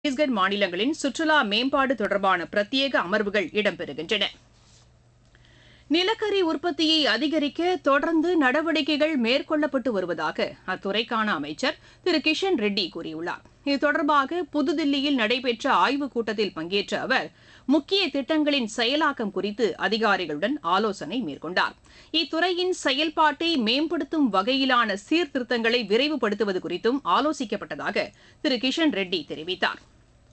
சத்தீஸ்கர் மாநிலங்களின் சுற்றுலா மேம்பாடு தொடர்பான பிரத்யேக அமர்வுகள் இடம்பெறுகின்றன நிலக்கரி உற்பத்தியை அதிகரிக்க தொடர்ந்து நடவடிக்கைகள் மேற்கொள்ளப்பட்டு வருவதாக அத்துறைக்கான அமைச்சர் திரு கிஷன் ரெட்டி கூறியுள்ளார் இது தொடர்பாக புதுதில்லியில் நடைபெற்ற ஆய்வுக் கூட்டத்தில் பங்கேற்ற அவர் முக்கிய திட்டங்களின் செயலாக்கம் குறித்து அதிகாரிகளுடன் ஆலோசனை மேற்கொண்டார் இத்துறையின் செயல்பாட்டை மேம்படுத்தும் வகையிலான சீர்திருத்தங்களை விரைவுபடுத்துவது குறித்தும் ஆலோசிக்கப்பட்டதாக திரு கிஷன் ரெட்டி தெரிவித்தார்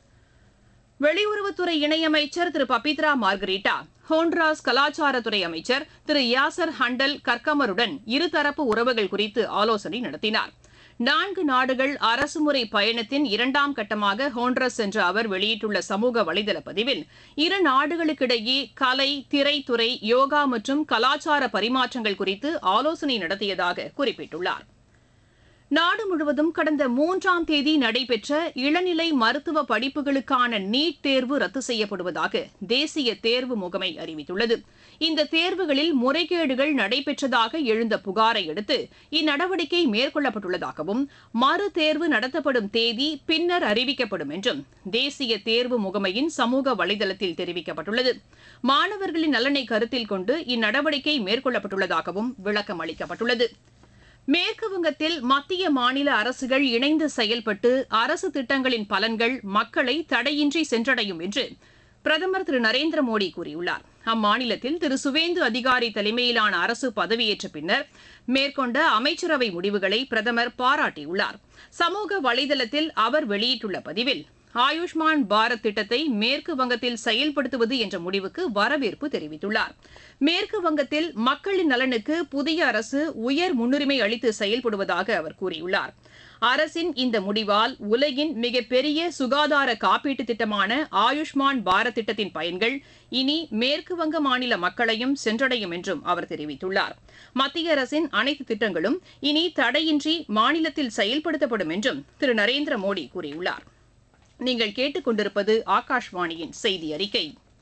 வெளியுறவுத்துறை இணையமைச்சர் திரு பபித்ரா மார்கரீட்டா ஹோண்ட்ராஸ் கலாச்சாரத்துறை அமைச்சர் திரு யாசர் ஹண்டல் கர்கமருடன் இருதரப்பு உறவுகள் குறித்து ஆலோசனை நடத்தினார் நான்கு நாடுகள் அரசுமுறை பயணத்தின் இரண்டாம் கட்டமாக ஹோண்ட்ரஸ் சென்ற அவர் வெளியிட்டுள்ள சமூக வலைதள பதிவில் இரு நாடுகளுக்கிடையே கலை திரைத்துறை யோகா மற்றும் கலாச்சார பரிமாற்றங்கள் குறித்து ஆலோசனை நடத்தியதாக குறிப்பிட்டுள்ளார் நாடு முழுவதும் கடந்த மூன்றாம் தேதி நடைபெற்ற இளநிலை மருத்துவ படிப்புகளுக்கான நீட் தேர்வு ரத்து செய்யப்படுவதாக தேசிய தேர்வு முகமை அறிவித்துள்ளது இந்த தேர்வுகளில் முறைகேடுகள் நடைபெற்றதாக எழுந்த புகாரை அடுத்து இந்நடவடிக்கை மேற்கொள்ளப்பட்டுள்ளதாகவும் மறு தேர்வு நடத்தப்படும் தேதி பின்னர் அறிவிக்கப்படும் என்றும் தேசிய தேர்வு முகமையின் சமூக வலைதளத்தில் தெரிவிக்கப்பட்டுள்ளது மாணவர்களின் நலனை கருத்தில் கொண்டு இந்நடவடிக்கை மேற்கொள்ளப்பட்டுள்ளதாகவும் விளக்கம் அளிக்கப்பட்டுள்ளது மேற்கு வங்கத்தில் மத்திய மாநில அரசுகள் இணைந்து செயல்பட்டு அரசு திட்டங்களின் பலன்கள் மக்களை தடையின்றி சென்றடையும் என்று பிரதமர் திரு நரேந்திர மோடி கூறியுள்ளார் அம்மாநிலத்தில் திரு சுவேந்து அதிகாரி தலைமையிலான அரசு பதவியேற்ற பின்னர் மேற்கொண்ட அமைச்சரவை முடிவுகளை பிரதமர் பாராட்டியுள்ளார் சமூக வலைதளத்தில் அவர் வெளியிட்டுள்ள பதிவில் ஆயுஷ்மான் பாரத் திட்டத்தை மேற்கு வங்கத்தில் செயல்படுத்துவது என்ற முடிவுக்கு வரவேற்பு தெரிவித்துள்ளார் மேற்கு வங்கத்தில் மக்களின் நலனுக்கு புதிய அரசு உயர் முன்னுரிமை அளித்து செயல்படுவதாக அவர் கூறியுள்ளார் அரசின் இந்த முடிவால் உலகின் மிகப்பெரிய சுகாதார காப்பீட்டு திட்டமான ஆயுஷ்மான் பாரத் திட்டத்தின் பயன்கள் இனி மேற்கு வங்க மாநில மக்களையும் சென்றடையும் என்றும் அவர் தெரிவித்துள்ளார் மத்திய அரசின் அனைத்து திட்டங்களும் இனி தடையின்றி மாநிலத்தில் செயல்படுத்தப்படும் என்றும் திரு நரேந்திர மோடி கூறியுள்ளார் நீங்கள் கேட்டுக்கொண்டிருப்பது ஆகாஷ்வாணியின் செய்தி அறிக்கை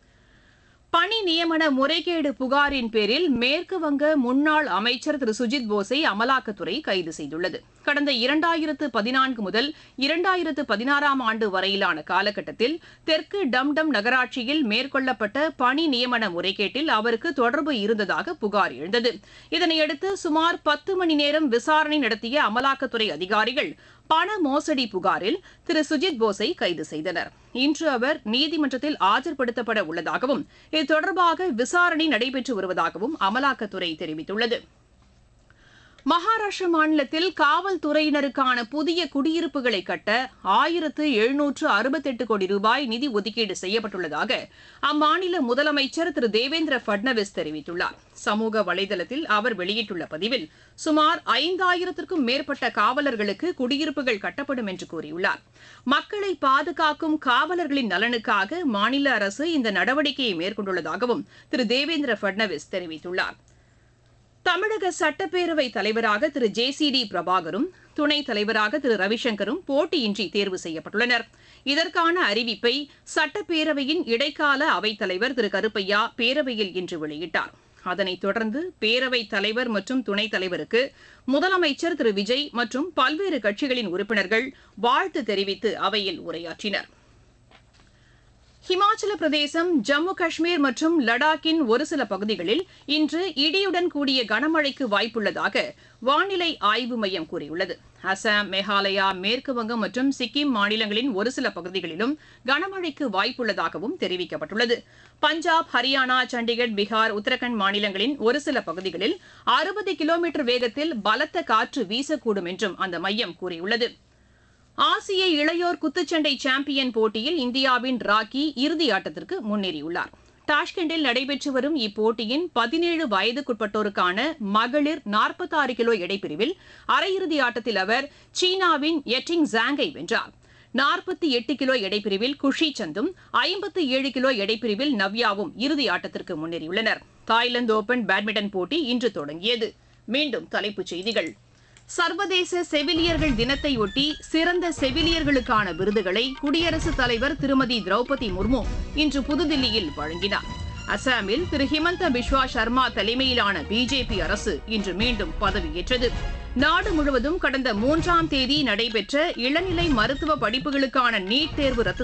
பணி நியமன முறைகேடு புகாரின் பேரில் மேற்கு வங்க முன்னாள் அமைச்சர் திரு சுஜித் போஸை அமலாக்கத்துறை கைது செய்துள்ளது கடந்த இரண்டாயிரத்து பதினான்கு முதல் இரண்டாயிரத்து பதினாறாம் ஆண்டு வரையிலான காலகட்டத்தில் தெற்கு டம்டம் நகராட்சியில் மேற்கொள்ளப்பட்ட பணி நியமன முறைகேட்டில் அவருக்கு தொடர்பு இருந்ததாக புகார் எழுந்தது இதனையடுத்து சுமார் பத்து மணி நேரம் விசாரணை நடத்திய அமலாக்கத்துறை அதிகாரிகள் பண மோசடி புகாரில் திரு சுஜித் போஸை கைது செய்தனர் இன்று அவர் நீதிமன்றத்தில் ஆஜர்படுத்தப்பட உள்ளதாகவும் இது தொடர்பாக விசாரணை நடைபெற்று வருவதாகவும் அமலாக்கத்துறை தெரிவித்துள்ளது மகாராஷ்டிர மாநிலத்தில் காவல்துறையினருக்கான புதிய குடியிருப்புகளை கட்ட ஆயிரத்து எழுநூற்று அறுபத்தெட்டு கோடி ரூபாய் நிதி ஒதுக்கீடு செய்யப்பட்டுள்ளதாக அம்மாநில முதலமைச்சர் திரு தேவேந்திர பட்னவிஸ் தெரிவித்துள்ளார் சமூக வலைதளத்தில் அவர் வெளியிட்டுள்ள பதிவில் சுமார் ஐந்தாயிரத்திற்கும் மேற்பட்ட காவலர்களுக்கு குடியிருப்புகள் கட்டப்படும் என்று கூறியுள்ளார் மக்களை பாதுகாக்கும் காவலர்களின் நலனுக்காக மாநில அரசு இந்த நடவடிக்கையை மேற்கொண்டுள்ளதாகவும் திரு தேவேந்திர பட்னவிஸ் தெரிவித்துள்ளார் தமிழக சட்டப்பேரவை தலைவராக திரு ஜே சி டி பிரபாகரும் துணைத் தலைவராக திரு ரவிசங்கரும் போட்டியின்றி தேர்வு செய்யப்பட்டுள்ளனர் இதற்கான அறிவிப்பை சட்டப்பேரவையின் இடைக்கால அவைத்தலைவர் திரு கருப்பையா பேரவையில் இன்று வெளியிட்டார் அதனைத் தொடர்ந்து பேரவைத் தலைவர் மற்றும் துணைத் தலைவருக்கு முதலமைச்சர் திரு விஜய் மற்றும் பல்வேறு கட்சிகளின் உறுப்பினர்கள் வாழ்த்து தெரிவித்து அவையில் உரையாற்றினர் ஹிமாச்சல பிரதேசம் ஜம்மு காஷ்மீர் மற்றும் லடாக்கின் ஒரு சில பகுதிகளில் இன்று இடியுடன் கூடிய கனமழைக்கு வாய்ப்புள்ளதாக வானிலை ஆய்வு மையம் கூறியுள்ளது அசாம் மேகாலயா மேற்குவங்கம் மற்றும் சிக்கிம் மாநிலங்களின் ஒரு சில பகுதிகளிலும் கனமழைக்கு வாய்ப்புள்ளதாகவும் தெரிவிக்கப்பட்டுள்ளது பஞ்சாப் ஹரியானா சண்டிகர் பீகார் உத்தரகண்ட் மாநிலங்களின் ஒரு சில பகுதிகளில் அறுபது கிலோமீட்டர் வேகத்தில் பலத்த காற்று வீசக்கூடும் என்றும் அந்த மையம் கூறியுள்ளது ஆசிய இளையோர் குத்துச்சண்டை சாம்பியன் போட்டியில் இந்தியாவின் ராக்கி இறுதி ஆட்டத்திற்கு முன்னேறியுள்ளார் டாஷ்கண்டில் நடைபெற்று வரும் இப்போட்டியின் பதினேழு வயதுக்குட்பட்டோருக்கான மகளிர் நாற்பத்தாறு கிலோ எடைப்பிரிவில் அரையிறுதி ஆட்டத்தில் அவர் சீனாவின் எட்டிங் ஜாங்கை வென்றார் நாற்பத்தி எட்டு கிலோ எடைப்பிரிவில் குஷி சந்தும் ஐம்பத்து ஏழு கிலோ எடைப்பிரிவில் நவ்யாவும் இறுதி ஆட்டத்திற்கு முன்னேறியுள்ளனர் தாய்லாந்து ஓபன் பேட்மிண்டன் போட்டி இன்று தொடங்கியது மீண்டும் தலைப்புச் செய்திகள் சர்வதேச செவிலியர்கள் தினத்தையொட்டி சிறந்த செவிலியர்களுக்கான விருதுகளை குடியரசுத் தலைவர் திருமதி திரௌபதி முர்மு இன்று புதுதில்லியில் வழங்கினார் அசாமில் திரு ஹிமந்த பிஸ்வா சர்மா தலைமையிலான பிஜேபி அரசு இன்று மீண்டும் பதவியேற்றது நாடு முழுவதும் கடந்த மூன்றாம் தேதி நடைபெற்ற இளநிலை மருத்துவ படிப்புகளுக்கான நீட் தேர்வு ரத்து